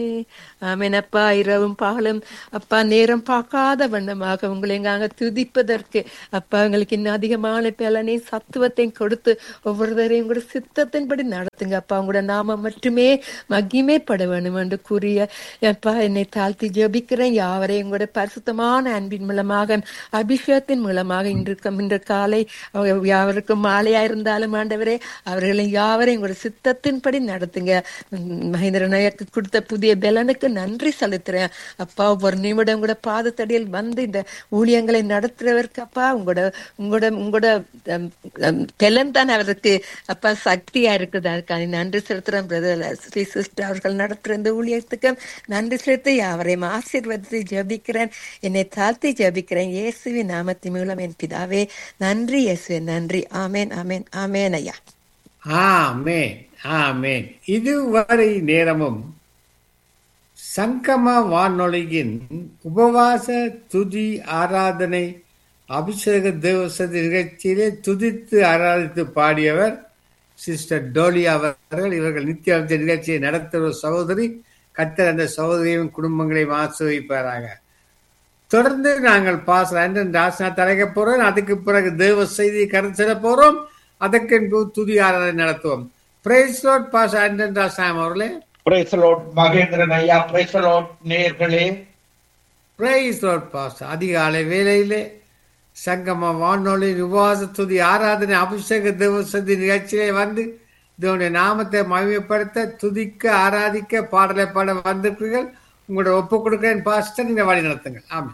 ஆமென் அப்பா இரவும் பகலும் அப்பா நேரம் பார்க்காத வண்ணமாக உங்களை எங்காங்க துதிப்பதற்கு அப்பா எங்களுக்கு இன்னும் அதிகமான பலனை சத்துவத்தையும் கொடுத்து ஒவ்வொருத்தரையும் கூட சித்தத்தின்படி நடத்துங்க அப்பா உங்களோட நாம மட்டுமே மகிமைப்பட வேணும் என்று கூறிய அப்பா என்னை தாழ்த்தி ஜெபிக்கிறேன் யாவரையும் கூட பரிசுத்தமான அன்பின் மூலமாக அபிஷேகத்தின் மூலமாக இன்று இன்று காலை அவ- யாவருக்கும் மாலையா இருந்தாலும் ஆண்டவரே அவர்களை யாவரையும் கூட சித்தத்தின்படி நடத்துங்க உம் மகேந்திர நாயக்கு கொடுத்த புதிய பலனுக்கு நன்றி செலுத்துறேன் அப்பா ஒரு நிமிடம் கூட பாதத்தடியில் வந்து இந்த ஊழியங்களை நடத்துறவருக்கு அப்பா உங்களோட உங்களோட உங்களோட ஹம், ஹம், பலன் தான் அவருக்கு அப்பா சக்தியா இருக்குது அதுக்காக நன்றி செலுத்துறேன் பிரதர் ஸ்ரீ சிஸ்டர் அவர்கள் நடத்துற இந்த ஊழியத்துக்கு நன்றி செலுத்தி அவரையும் ஆசீர்வதித்து ஜெபிக்கிறேன் என்னை தாழ்த்தி ஜெபிக்கிறேன் இயேசுவின் நாமத்தின் மூலம் என் பிதாவே நன்றி இயேசுவே நன்றி ஆமேன் ஆமேன் ஆமேன் ஐயா ஆமென் ஆமென் இதுவரை நேரமும் சங்கம வானொலியின் உபவாச துதி ஆராதனை அபிஷேக தேவசதி நிகழ்ச்சியிலே துதித்து ஆராதித்து பாடியவர் சிஸ்டர் டோலி அவர்கள் இவர்கள் நித்திய அந்த நிகழ்ச்சியை நடத்துகிற சகோதரி கத்தர் அந்த சகோதரியும் குடும்பங்களையும் ஆசிர்வதிப்பாராக தொடர்ந்து நாங்கள் பாஸ் ஆண்டன் ராசனாத் அழைக்க போறோம் அதுக்கு பிறகு தேவ செய்தி கருத்து செல்ல போறோம் அதற்கு பின்பு துதி ஆராதனை நடத்துவோம் பிரைஸ் லார்ட் பாஸ் ஆண்டன் ராசாம் அவர்களே பிரைஸ் லார்ட் மகேந்திரன் ஐயா பிரைஸ் லார்ட் நேர்களே பிரைஸ் லார்ட் பாஸ் அதிகாலை வேளையிலே சங்கம வானொலி உபவாச துதி ஆராதனை அபிஷேக தேவசதி நிகழ்ச்சியிலே வந்து இதனுடைய நாமத்தை மகிமைப்படுத்த துதிக்க ஆராதிக்க பாடலை பாட வந்திருக்கிறீர்கள் உங்களோட ஒப்பு கொடுக்கிறேன் பாஸ்டர் நீங்க வழி நடத்துங்க ஆமாம்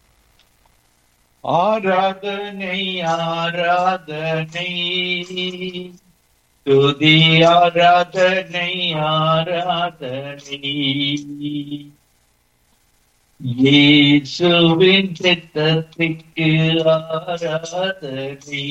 ஆராதனை ஆராதனை துதி ஆராதனை ஆராதனை இயேசுவின் சித்தத்திற்கு ஆராதனை